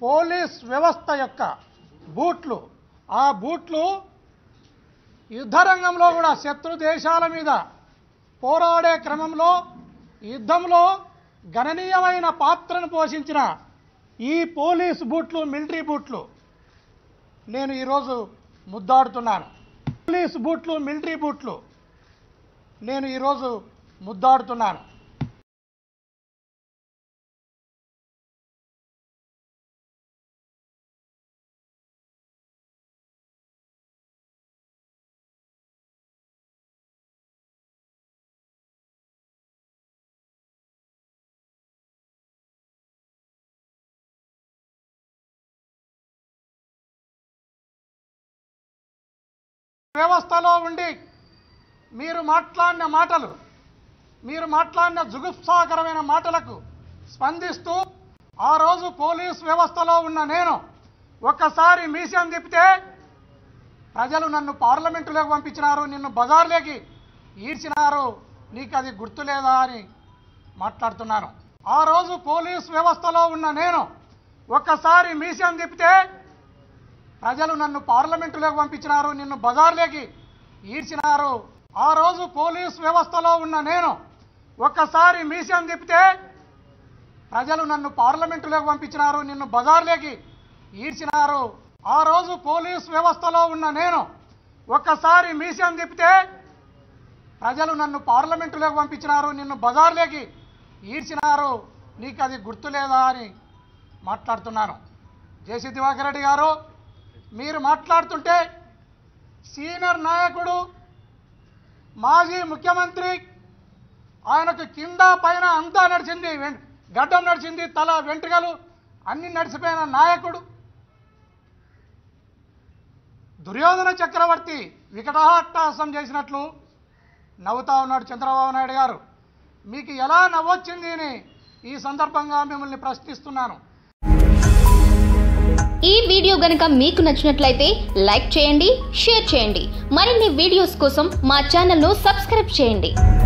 police వ్యవస్థ యొక్క బూట్లు ఆ బూట్లు యుద్ధరంగంలో కూడా శత్రు దేశాల మీద పోరాడే క్రమంలో యుద్ధంలో గణనీయమైన పాత్రను పోషించిన ఈ పోలీస్ బూట్లు మిలిటరీ బూట్లు నేను ఈరోజు ముద్దాడుతున్నాను పోలీస్ బూట్లు మిలిటరీ బూట్లు నేను ఈరోజు ముద్దాడుతున్నాను వ్యవస్థలో ఉండి మీరు మాట్లాడిన మాటలు మీరు మాట్లాడిన జుగుప్సాకరమైన మాటలకు స్పందిస్తూ ఆ రోజు పోలీస్ వ్యవస్థలో ఉన్న నేను ఒక్కసారి మీసం తిప్పితే ప్రజలు నన్ను పార్లమెంటులోకి పంపించినారు నిన్ను బజార్లోకి ఈడ్చినారు నీకు అది గుర్తులేదా అని మాట్లాడుతున్నాను ఆ రోజు పోలీస్ వ్యవస్థలో ఉన్న నేను ఒక్కసారి మీసం తిప్పితే ప్రజలు నన్ను పార్లమెంటులోకి పంపించినారు నిన్ను బజార్లోకి ఈడ్చినారు ఆ రోజు పోలీస్ వ్యవస్థలో ఉన్న నేను ఒక్కసారి మీసం తిప్పితే ప్రజలు నన్ను పార్లమెంటులోకి పంపించినారు నిన్ను బజార్లోకి ఈడ్చినారు ఆ రోజు పోలీస్ వ్యవస్థలో ఉన్న నేను ఒక్కసారి మీసం తిప్పితే ప్రజలు నన్ను పార్లమెంటులోకి పంపించినారు నిన్ను బజార్లోకి ఈడ్చినారు నీకు అది గుర్తులేదా అని మాట్లాడుతున్నాను జేసీ దివాకర్ రెడ్డి గారు మీరు మాట్లాడుతుంటే సీనియర్ నాయకుడు మాజీ ముఖ్యమంత్రి ఆయనకు కింద పైన అంతా నడిచింది వెం- గడ్డం నడిచింది తల వెంట్రుకలు అన్ని నడిచిపోయిన నాయకుడు దుర్యోధన చక్రవర్తి వికటాట్టహాసం చేసినట్లు నవ్వుతా ఉన్నాడు చంద్రబాబు నాయుడు గారు మీకు ఎలా నవ్వొచ్చింది అని ఈ సందర్భంగా మిమ్మల్ని ప్రశ్నిస్తున్నాను ఈ వీడియో గనుక మీకు నచ్చినట్లయితే లైక్ చేయండి షేర్ చేయండి మరిన్ని వీడియోస్ కోసం మా ఛానల్ను సబ్స్క్రైబ్ చేయండి